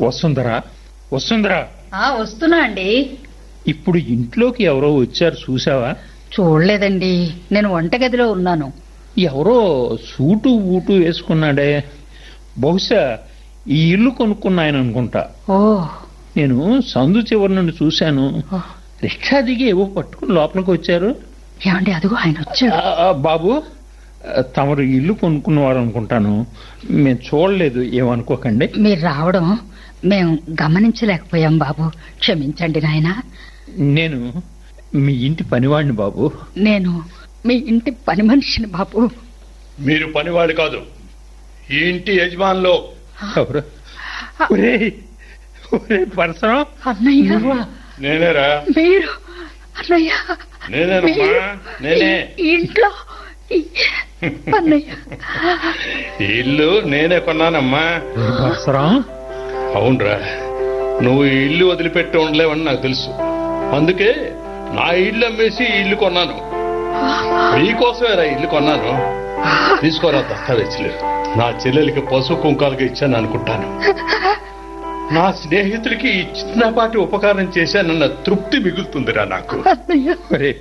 వసుంధరా వసుంధరా ఆ వస్తున్నా అండి ఇప్పుడు ఇంట్లోకి ఎవరో వచ్చారు చూసావా చూడలేదండి నేను వంటగదిలో ఉన్నాను ఎవరో సూటు బూటు వేసుకున్నాడే బహుశా ఈ ఇల్లు కొనుక్కున్న ఆయన అనుకుంటా ఓ నేను సందు చివరి నుండి చూశాను ఓ. రిక్షా దిగి ఏవో పట్టుకుని లోపలికి వచ్చారు ఏమండి అదిగో ఆయన వచ్చాడు ఆ, ఆ, బాబు ఆ, తమరు ఇల్లు కొనుక్కున్నవారు అనుకుంటాను మేము చూడలేదు ఏమనుకోకండి మీరు రావడం మేము గమనించలేకపోయాం బాబు క్షమించండి నాయన నేను మీ ఇంటి పనివాడిని బాబు నేను మీ ఇంటి పని మనిషిని బాబు మీరు పనివాడు కాదు ఈ ఇంటి యజమానులు ఎవరు ఒరేయ్, ఒరేయ్ పరసరం అన్నయ్య నేనేరా మీరు అన్నయ్య నేనేనమ్మా మీరు నేనే ఈ ఇంట్లో ఈ- అన్నయ్య ఈ ఇల్లు నేనే కొన్నానమ్మా పరసరం అవునరా నువ్వు ఈ ఇల్లు వదిలిపెట్టి ఉండలేవని నాకు తెలుసు అందుకే నా ఇల్లు అమ్మేసి ఈ ఇల్లు కొన్నాను మీకోసమేరా ఇల్లు కొన్నాను తీసుకోరా దస్తావేజులు నా చెల్లెలికి పశు కుంకాలుగా ఇచ్చాను అనుకుంటాను నా స్నేహితుడికి ఈ చిన్నపాటి ఉపకారం చేశానన్న తృప్తి మిగులుతుందిరా నాకు అన్నయ్య ఒరే